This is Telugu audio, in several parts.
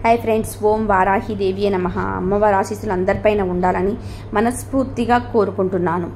హాయ్ ఫ్రెండ్స్ ఓం వారాహిదేవి నమ అమ్మవారి ఆశీస్సులు అందరిపైన ఉండాలని మనస్ఫూర్తిగా కోరుకుంటున్నాను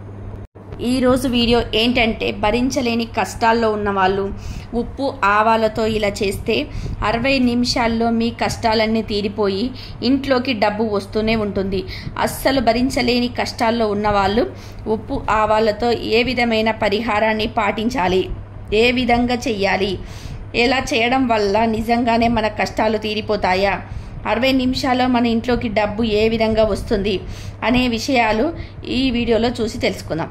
ఈరోజు వీడియో ఏంటంటే భరించలేని కష్టాల్లో ఉన్న వాళ్ళు ఉప్పు ఆవాలతో ఇలా చేస్తే అరవై నిమిషాల్లో మీ కష్టాలన్నీ తీరిపోయి ఇంట్లోకి డబ్బు వస్తూనే ఉంటుంది అస్సలు భరించలేని కష్టాల్లో ఉన్నవాళ్ళు ఉప్పు ఆవాలతో ఏ విధమైన పరిహారాన్ని పాటించాలి ఏ విధంగా చెయ్యాలి ఎలా చేయడం వల్ల నిజంగానే మన కష్టాలు తీరిపోతాయా అరవై నిమిషాల్లో మన ఇంట్లోకి డబ్బు ఏ విధంగా వస్తుంది అనే విషయాలు ఈ వీడియోలో చూసి తెలుసుకుందాం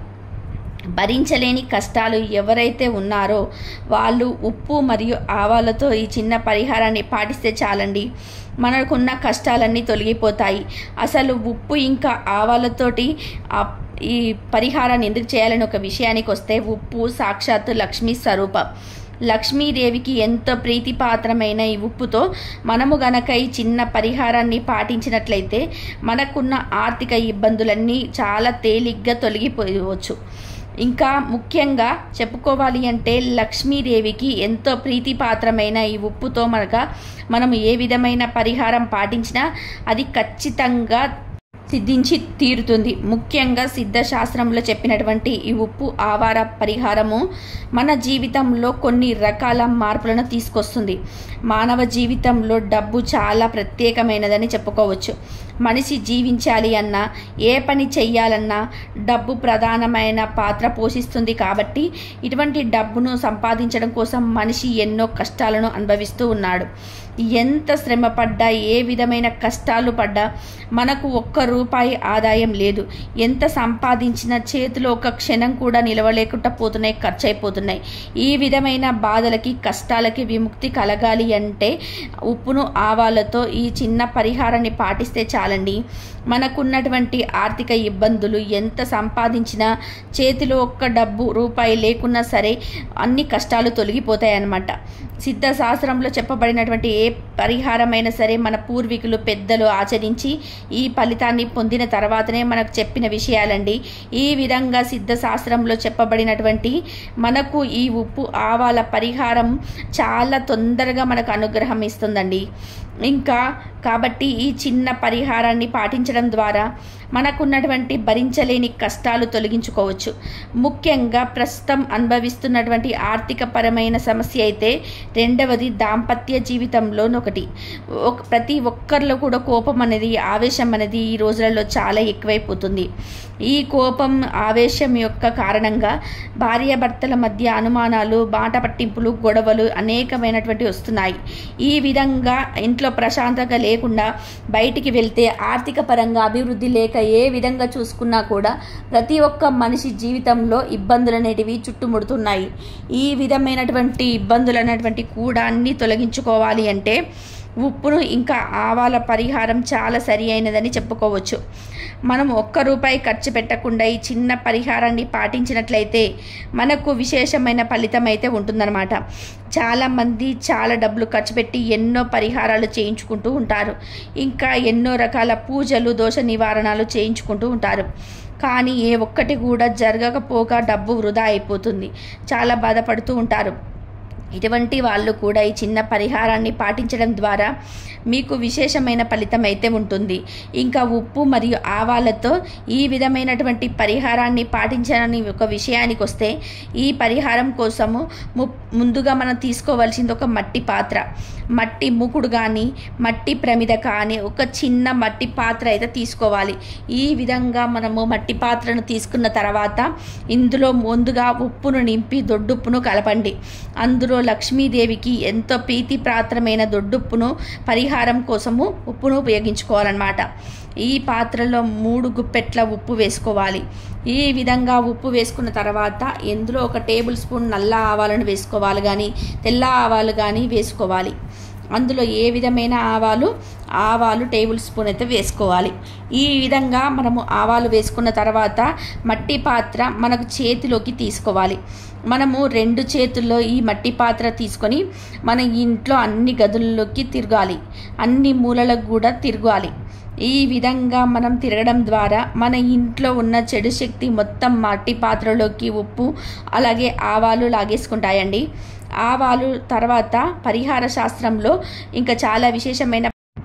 భరించలేని కష్టాలు ఎవరైతే ఉన్నారో వాళ్ళు ఉప్పు మరియు ఆవాలతో ఈ చిన్న పరిహారాన్ని పాటిస్తే చాలండి మనకున్న కష్టాలన్నీ తొలగిపోతాయి అసలు ఉప్పు ఇంకా ఆవాలతోటి ఆ ఈ పరిహారాన్ని ఎందుకు చేయాలని ఒక విషయానికి వస్తే ఉప్పు సాక్షాత్తు లక్ష్మీ స్వరూపం లక్ష్మీదేవికి ఎంతో ప్రీతిపాత్రమైన ఈ ఉప్పుతో మనము గనక ఈ చిన్న పరిహారాన్ని పాటించినట్లయితే మనకున్న ఆర్థిక ఇబ్బందులన్నీ చాలా తేలిగ్గా తొలగిపోవచ్చు ఇంకా ముఖ్యంగా చెప్పుకోవాలి అంటే లక్ష్మీదేవికి ఎంతో ప్రీతిపాత్రమైన ఈ ఉప్పుతో మనక మనం ఏ విధమైన పరిహారం పాటించినా అది ఖచ్చితంగా సిద్ధించి తీరుతుంది ముఖ్యంగా సిద్ధశాస్త్రంలో చెప్పినటువంటి ఈ ఉప్పు ఆవార పరిహారము మన జీవితంలో కొన్ని రకాల మార్పులను తీసుకొస్తుంది మానవ జీవితంలో డబ్బు చాలా ప్రత్యేకమైనదని చెప్పుకోవచ్చు మనిషి జీవించాలి అన్నా ఏ పని చెయ్యాలన్నా డబ్బు ప్రధానమైన పాత్ర పోషిస్తుంది కాబట్టి ఇటువంటి డబ్బును సంపాదించడం కోసం మనిషి ఎన్నో కష్టాలను అనుభవిస్తూ ఉన్నాడు ఎంత శ్రమ పడ్డా ఏ విధమైన కష్టాలు పడ్డా మనకు ఒక్క రూపాయి ఆదాయం లేదు ఎంత సంపాదించిన చేతిలో ఒక క్షణం కూడా నిలవలేకుండా పోతున్నాయి ఖర్చు అయిపోతున్నాయి ఈ విధమైన బాధలకి కష్టాలకి విముక్తి కలగాలి అంటే ఉప్పును ఆవాలతో ఈ చిన్న పరిహారాన్ని పాటిస్తే చాలండి మనకున్నటువంటి ఆర్థిక ఇబ్బందులు ఎంత సంపాదించినా చేతిలో ఒక్క డబ్బు రూపాయి లేకున్నా సరే అన్ని కష్టాలు తొలగిపోతాయి అన్నమాట సిద్ధశాస్త్రంలో చెప్పబడినటువంటి ఏ పరిహారమైనా సరే మన పూర్వీకులు పెద్దలు ఆచరించి ఈ ఫలితాన్ని పొందిన తర్వాతనే మనకు చెప్పిన విషయాలండి ఈ విధంగా సిద్ధశాస్త్రంలో చెప్పబడినటువంటి మనకు ఈ ఉప్పు ఆవాల పరిహారం చాలా తొందరగా మనకు అనుగ్రహం ఇస్తుందండి ఇంకా కాబట్టి ఈ చిన్న పరిహారాన్ని పాటించడం ద్వారా మనకున్నటువంటి భరించలేని కష్టాలు తొలగించుకోవచ్చు ముఖ్యంగా ప్రస్తుతం అనుభవిస్తున్నటువంటి ఆర్థిక పరమైన సమస్య అయితే రెండవది దాంపత్య జీవితంలోనొకటి ఒక ప్రతి ఒక్కరిలో కూడా కోపం అనేది ఆవేశం అనేది ఈ రోజులలో చాలా ఎక్కువైపోతుంది ఈ కోపం ఆవేశం యొక్క కారణంగా భార్యాభర్తల మధ్య అనుమానాలు బాట పట్టింపులు గొడవలు అనేకమైనటువంటి వస్తున్నాయి ఈ విధంగా ఇంట్లో ప్రశాంతంగా లేకుండా బయటికి వెళ్తే ఆర్థిక పరంగా అభివృద్ధి లేక ఏ విధంగా చూసుకున్నా కూడా ప్రతి ఒక్క మనిషి జీవితంలో ఇబ్బందులు అనేటివి చుట్టుముడుతున్నాయి ఈ విధమైనటువంటి ఇబ్బందులు అనేటువంటి కూడా అన్ని తొలగించుకోవాలి అంటే ఉప్పును ఇంకా ఆవాల పరిహారం చాలా సరి అయినదని చెప్పుకోవచ్చు మనం ఒక్క రూపాయి ఖర్చు పెట్టకుండా ఈ చిన్న పరిహారాన్ని పాటించినట్లయితే మనకు విశేషమైన ఫలితం అయితే ఉంటుందన్నమాట చాలామంది చాలా డబ్బులు ఖర్చు పెట్టి ఎన్నో పరిహారాలు చేయించుకుంటూ ఉంటారు ఇంకా ఎన్నో రకాల పూజలు దోష నివారణలు చేయించుకుంటూ ఉంటారు కానీ ఏ ఒక్కటి కూడా జరగకపోగా డబ్బు వృధా అయిపోతుంది చాలా బాధపడుతూ ఉంటారు ఇటువంటి వాళ్ళు కూడా ఈ చిన్న పరిహారాన్ని పాటించడం ద్వారా మీకు విశేషమైన ఫలితం అయితే ఉంటుంది ఇంకా ఉప్పు మరియు ఆవాలతో ఈ విధమైనటువంటి పరిహారాన్ని పాటించాలని ఒక విషయానికి వస్తే ఈ పరిహారం కోసము ముందుగా మనం తీసుకోవాల్సింది ఒక మట్టి పాత్ర మట్టి ముకుడు కానీ మట్టి ప్రమిద కానీ ఒక చిన్న మట్టి పాత్ర అయితే తీసుకోవాలి ఈ విధంగా మనము మట్టి పాత్రను తీసుకున్న తర్వాత ఇందులో ముందుగా ఉప్పును నింపి దొడ్డుప్పును కలపండి అందులో లక్ష్మీదేవికి ఎంతో ప్రీతిప్రాత్రమైన దొడ్డుప్పును పరిహారం కోసము ఉప్పును ఉపయోగించుకోవాలన్నమాట ఈ పాత్రలో మూడు గుప్పెట్ల ఉప్పు వేసుకోవాలి ఈ విధంగా ఉప్పు వేసుకున్న తర్వాత ఇందులో ఒక టేబుల్ స్పూన్ నల్ల ఆవాలను వేసుకోవాలి కానీ తెల్ల ఆవాలు కానీ వేసుకోవాలి అందులో ఏ విధమైన ఆవాలు ఆవాలు టేబుల్ స్పూన్ అయితే వేసుకోవాలి ఈ విధంగా మనము ఆవాలు వేసుకున్న తర్వాత మట్టి పాత్ర మనకు చేతిలోకి తీసుకోవాలి మనము రెండు చేతుల్లో ఈ మట్టి పాత్ర తీసుకొని మన ఇంట్లో అన్ని గదుల్లోకి తిరగాలి అన్ని మూలలకు కూడా తిరగాలి ఈ విధంగా మనం తిరగడం ద్వారా మన ఇంట్లో ఉన్న చెడు శక్తి మొత్తం మట్టి పాత్రలోకి ఉప్పు అలాగే ఆవాలు లాగేసుకుంటాయండి ఆవాలు తర్వాత పరిహార శాస్త్రంలో ఇంకా చాలా విశేషమైన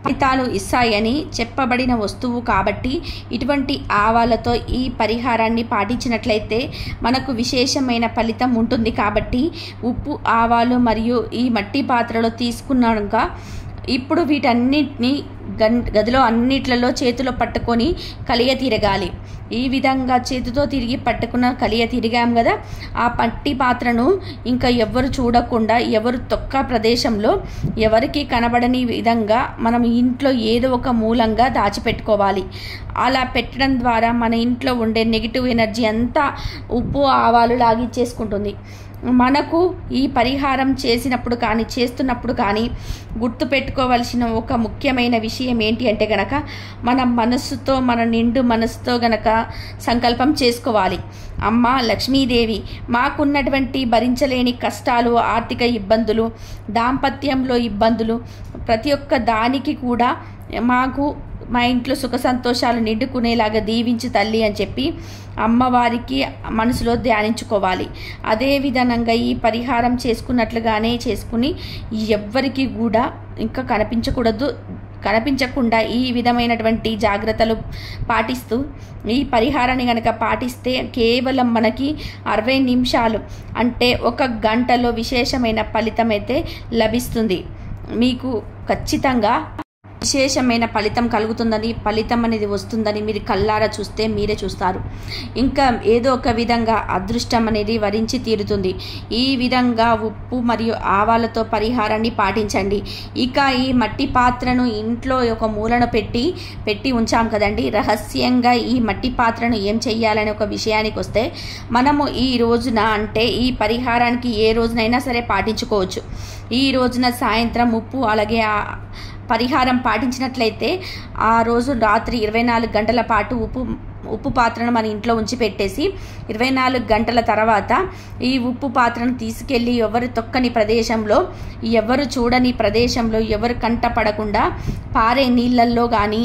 ఫలితాలు ఇస్తాయని చెప్పబడిన వస్తువు కాబట్టి ఇటువంటి ఆవాలతో ఈ పరిహారాన్ని పాటించినట్లయితే మనకు విశేషమైన ఫలితం ఉంటుంది కాబట్టి ఉప్పు ఆవాలు మరియు ఈ మట్టి పాత్రలో తీసుకున్నాక ఇప్పుడు వీటన్నిటిని గన్ గదిలో అన్నిట్లలో చేతిలో పట్టుకొని కలియ తిరగాలి ఈ విధంగా చేతితో తిరిగి పట్టుకున్న కలియ తిరిగాం కదా ఆ పట్టి పాత్రను ఇంకా ఎవరు చూడకుండా ఎవరు తొక్క ప్రదేశంలో ఎవరికి కనబడని విధంగా మనం ఇంట్లో ఏదో ఒక మూలంగా దాచిపెట్టుకోవాలి అలా పెట్టడం ద్వారా మన ఇంట్లో ఉండే నెగిటివ్ ఎనర్జీ అంతా ఉప్పు ఆవాలు లాగిచ్చేసుకుంటుంది మనకు ఈ పరిహారం చేసినప్పుడు కానీ చేస్తున్నప్పుడు కానీ గుర్తు పెట్టుకోవాల్సిన ఒక ముఖ్యమైన విషయం ఏంటి అంటే గనక మన మనస్సుతో మన నిండు మనసుతో గనక సంకల్పం చేసుకోవాలి అమ్మ లక్ష్మీదేవి మాకున్నటువంటి భరించలేని కష్టాలు ఆర్థిక ఇబ్బందులు దాంపత్యంలో ఇబ్బందులు ప్రతి ఒక్క దానికి కూడా మాకు మా ఇంట్లో సుఖ సంతోషాలు నిండుకునేలాగా దీవించు తల్లి అని చెప్పి అమ్మవారికి మనసులో ధ్యానించుకోవాలి అదే విధంగా ఈ పరిహారం చేసుకున్నట్లుగానే చేసుకుని ఎవ్వరికి కూడా ఇంకా కనిపించకూడదు కనిపించకుండా ఈ విధమైనటువంటి జాగ్రత్తలు పాటిస్తూ ఈ పరిహారాన్ని కనుక పాటిస్తే కేవలం మనకి అరవై నిమిషాలు అంటే ఒక గంటలో విశేషమైన ఫలితం అయితే లభిస్తుంది మీకు ఖచ్చితంగా విశేషమైన ఫలితం కలుగుతుందని ఫలితం అనేది వస్తుందని మీరు కల్లారా చూస్తే మీరే చూస్తారు ఇంకా ఏదో ఒక విధంగా అదృష్టం అనేది వరించి తీరుతుంది ఈ విధంగా ఉప్పు మరియు ఆవాలతో పరిహారాన్ని పాటించండి ఇక ఈ మట్టి పాత్రను ఇంట్లో ఒక మూలను పెట్టి పెట్టి ఉంచాం కదండి రహస్యంగా ఈ మట్టి పాత్రను ఏం చెయ్యాలనే ఒక విషయానికి వస్తే మనము ఈ రోజున అంటే ఈ పరిహారానికి ఏ రోజునైనా సరే పాటించుకోవచ్చు ఈ రోజున సాయంత్రం ఉప్పు అలాగే ఆ పరిహారం పాటించినట్లయితే ఆ రోజు రాత్రి ఇరవై నాలుగు గంటల పాటు ఉప్పు ఉప్పు పాత్రను మన ఇంట్లో ఉంచి పెట్టేసి ఇరవై నాలుగు గంటల తర్వాత ఈ ఉప్పు పాత్రను తీసుకెళ్ళి ఎవరు తొక్కని ప్రదేశంలో ఎవరు చూడని ప్రదేశంలో ఎవరు కంట పడకుండా పారే నీళ్ళల్లో కానీ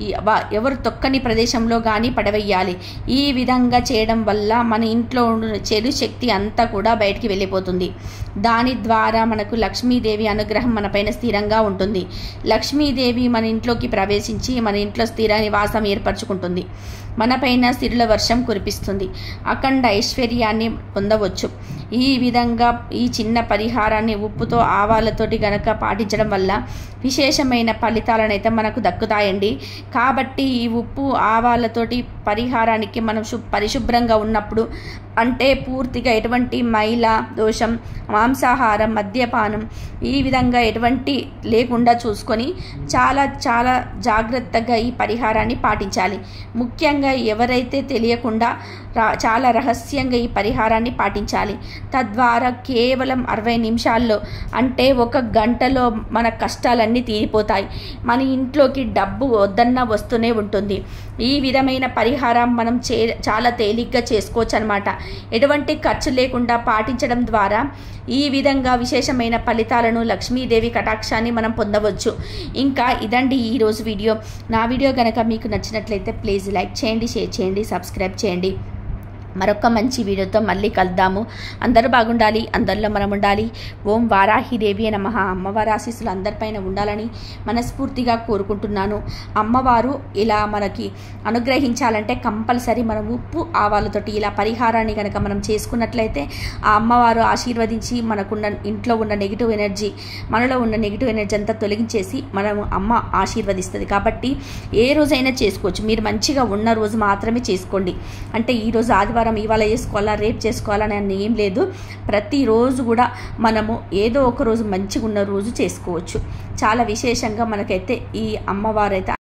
ఎవరు తొక్కని ప్రదేశంలో కానీ పడవేయాలి ఈ విధంగా చేయడం వల్ల మన ఇంట్లో ఉన్న చెడు శక్తి అంతా కూడా బయటికి వెళ్ళిపోతుంది దాని ద్వారా మనకు లక్ష్మీదేవి అనుగ్రహం మన పైన స్థిరంగా ఉంటుంది లక్ష్మీదేవి మన ఇంట్లోకి ప్రవేశించి మన ఇంట్లో స్థిర నివాసం ఏర్పరచుకుంటుంది మనపైన సిరుల వర్షం కురిపిస్తుంది అఖండ ఐశ్వర్యాన్ని పొందవచ్చు ఈ విధంగా ఈ చిన్న పరిహారాన్ని ఉప్పుతో ఆవాలతోటి గనక పాటించడం వల్ల విశేషమైన ఫలితాలనైతే మనకు దక్కుతాయండి కాబట్టి ఈ ఉప్పు ఆవాలతోటి పరిహారానికి మనం శు పరిశుభ్రంగా ఉన్నప్పుడు అంటే పూర్తిగా ఎటువంటి మైల దోషం మాంసాహారం మద్యపానం ఈ విధంగా ఎటువంటి లేకుండా చూసుకొని చాలా చాలా జాగ్రత్తగా ఈ పరిహారాన్ని పాటించాలి ముఖ్యంగా ఎవరైతే తెలియకుండా రా చాలా రహస్యంగా ఈ పరిహారాన్ని పాటించాలి తద్వారా కేవలం అరవై నిమిషాల్లో అంటే ఒక గంటలో మన కష్టాలన్నీ తీరిపోతాయి మన ఇంట్లోకి డబ్బు వద్దన్న వస్తూనే ఉంటుంది ఈ విధమైన పరిహారం మనం చే చాలా తేలిగ్గా చేసుకోవచ్చు అనమాట ఎటువంటి ఖర్చు లేకుండా పాటించడం ద్వారా ఈ విధంగా విశేషమైన ఫలితాలను లక్ష్మీదేవి కటాక్షాన్ని మనం పొందవచ్చు ఇంకా ఇదండి ఈరోజు వీడియో నా వీడియో కనుక మీకు నచ్చినట్లయితే ప్లీజ్ లైక్ చేయండి షేర్ చేయండి సబ్స్క్రైబ్ చేయండి మరొక మంచి వీడియోతో మళ్ళీ కలుద్దాము అందరూ బాగుండాలి అందరిలో మనం ఉండాలి ఓం వారాహిదేవి నమ అమ్మవారి ఆశీస్సులు అందరిపైన ఉండాలని మనస్ఫూర్తిగా కోరుకుంటున్నాను అమ్మవారు ఇలా మనకి అనుగ్రహించాలంటే కంపల్సరీ మనం ఉప్పు ఆవాలతోటి ఇలా పరిహారాన్ని కనుక మనం చేసుకున్నట్లయితే ఆ అమ్మవారు ఆశీర్వదించి మనకున్న ఇంట్లో ఉన్న నెగిటివ్ ఎనర్జీ మనలో ఉన్న నెగిటివ్ ఎనర్జీ అంతా తొలగించేసి మనం అమ్మ ఆశీర్వదిస్తుంది కాబట్టి ఏ రోజైనా చేసుకోవచ్చు మీరు మంచిగా ఉన్న రోజు మాత్రమే చేసుకోండి అంటే ఈరోజు ఆదివారం ఇవాళ చేసుకోవాలా రేపు చేసుకోవాలని అని ఏం లేదు ప్రతిరోజు కూడా మనము ఏదో ఒక రోజు మంచిగా ఉన్న రోజు చేసుకోవచ్చు చాలా విశేషంగా మనకైతే ఈ అమ్మవారైతే